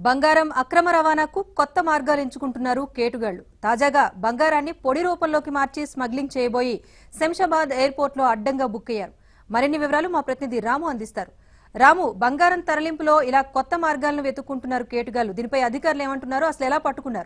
బంగారం అక్రమ రవాణాకు కొత్త మార్గాలు ఎంచుకుంటున్నారు కేటుగాళ్లు తాజాగా బంగారాన్ని పొడి రూపంలోకి మార్చి స్మగ్లింగ్ చేయబోయి శంషాబాద్ ఎయిర్పోర్ట్లో అడ్డంగా బుక్ అయ్యారు మరిన్ని వివరాలు మా ప్రతినిధి రాము అందిస్తారు రాము బంగారం తరలింపులో ఇలా కొత్త మార్గాలను వెతుక్కుంటున్నారు కేటుగాళ్లు దీనిపై అధికారులు ఏమంటున్నారు అసలు ఎలా పట్టుకున్నారు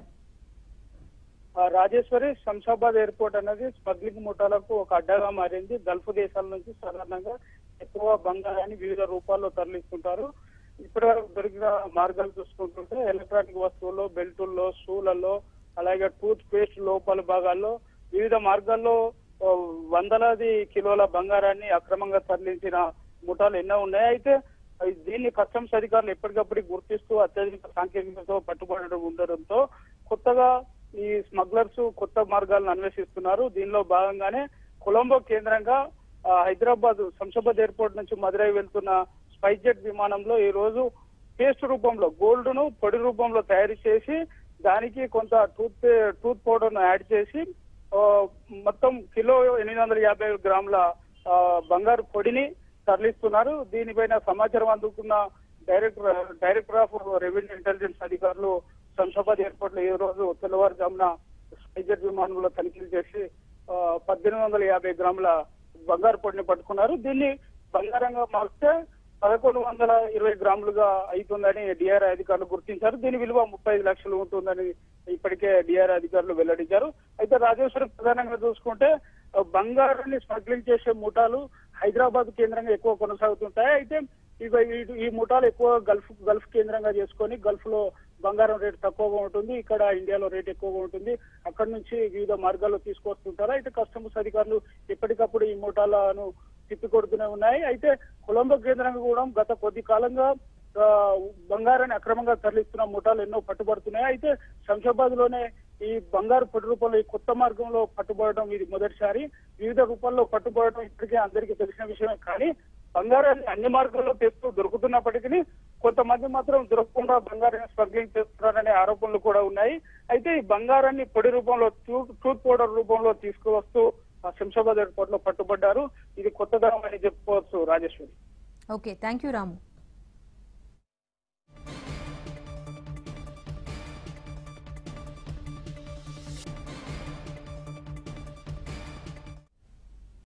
ఆ, రాజేశ్వరి శంషాబాద్ ఎయిర్పోర్ట్ అనేది స్మగ్లింగ్ ముఠాలకు ఒక అడ్డాగా మారింది గల్ఫ్ దేశాల నుంచి సాధారణంగా ఎక్కువ బంగారాన్ని వివిధ రూపాల్లో తరలిస్తుంటారు ఇప్పటి వరకు దొరికిన మార్గాలు చూసుకుంటుంటే ఎలక్ట్రానిక్ వస్తువుల్లో బెల్టుల్లో షూలలో అలాగే టూత్ పేస్ట్ లోపల భాగాల్లో వివిధ మార్గాల్లో ఓ, వందలాది కిలోల బంగారాన్ని అక్రమంగా తరలించిన ముఠాలు ఎన్నో ఉన్నాయి అయితే అవి దీన్ని కస్టమ్స్ అధికారులు ఎప్పటికప్పుడు గుర్తిస్తూ అత్యధిక సాంకేతికతతో పట్టుబడడం ఉండడంతో కొత్తగా ఈ స్మగ్లర్స్ కొత్త మార్గాలను అన్వేషిస్తున్నారు దీనిలో భాగంగానే కొలంబో కేంద్రంగా ఆ, హైదరాబాద్ శంషాబాద్ ఎయిర్పోర్ట్ నుంచి మదురై వెళ్తున్న స్పైస్ జెట్ విమానంలో ఈ రోజు పేస్ట్ రూపంలో గోల్డ్ ను పొడి రూపంలో తయారు చేసి దానికి కొంత టూత్ టూత్ పౌడర్ ను యాడ్ చేసి ఆ, మొత్తం కిలో ఎనిమిది వందల యాభై గ్రాముల ఆ, బంగారు పొడిని తరలిస్తున్నారు దీనిపైన సమాచారం అందుకున్న director director of revenue intelligence అధికారులు శంషాబాద్ ఎయిర్పోర్ట్ లో ఈ రోజు తెల్లవారుజామున స్పైజెట్ విమానంలో తనిఖీలు చేసి ఆ, పద్దెనిమిది వందల యాభై గ్రాముల బంగారు పొడిని పట్టుకున్నారు దీన్ని బంగారంగా మార్చితే పదకొండు వందల ఇరవై గ్రాములుగా అవుతుందని డిఆర్ఐ అధికారులు గుర్తించారు దీని విలువ ముప్పై ఐదు లక్షలు ఉంటుందని ఇప్పటికే డిఆర్ఐ అధికారులు వెల్లడించారు అయితే రాజేశ్వరం ప్రధానంగా చూసుకుంటే ఆ, బంగారాన్ని స్మగ్లింగ్ చేసే ముఠాలు హైదరాబాద్ కేంద్రంగా ఎక్కువ కొనసాగుతుంటాయి అయితే ఇక ఈ- ఈ ముఠాలు ఎక్కువ గల్ఫ్ గల్ఫ్ కేంద్రంగా చేసుకొని గల్ఫ్ లో బంగారం రేటు తక్కువగా ఉంటుంది ఇక్కడ ఇండియాలో రేట్ ఎక్కువగా ఉంటుంది అక్కడ నుంచి వివిధ మార్గాల్లో తీసుకొస్తుంటారు అయితే కస్టమర్స్ అధికారులు ఎప్పటికప్పుడు ఈ ముఠాలను తిప్పికొడుతూనే ఉన్నాయి అయితే కొలంబో కేంద్రంగా కూడా గత కొద్ది కాలంగా ఆ, బంగారాన్ని అక్రమంగా తరలిస్తున్న ముఠాలు ఎన్నో పట్టుబడుతున్నాయి అయితే శంషాబాద్ లోనే ఈ బంగారు పొడి రూపంలో ఈ కొత్త మార్గంలో పట్టుబడడం ఇది మొదటిసారి వివిధ రూపాల్లో పట్టుబడడం ఇప్పటికే అందరికీ తెలిసిన విషయమే కానీ బంగారాన్ని అన్ని మార్గాల్లో తెస్తూ దొరుకుతున్నప్పటికీ కొంతమంది మాత్రం దొరకకుండా బంగారాన్ని స్మగ్లింగ్ చేస్తున్నారనే ఆరోపణలు కూడా ఉన్నాయి అయితే ఈ బంగారాన్ని పొడి రూపంలో టూ- టూత్ పౌడర్ రూపంలో తీసుకువస్తూ ఆ శంషాబాద్ ఎయిర్పోర్ట్ లో పట్టుబడ్డారు ఇది కొత్తదనం అని చెప్పుకోవచ్చు Rajeshwari okay thank you Ramu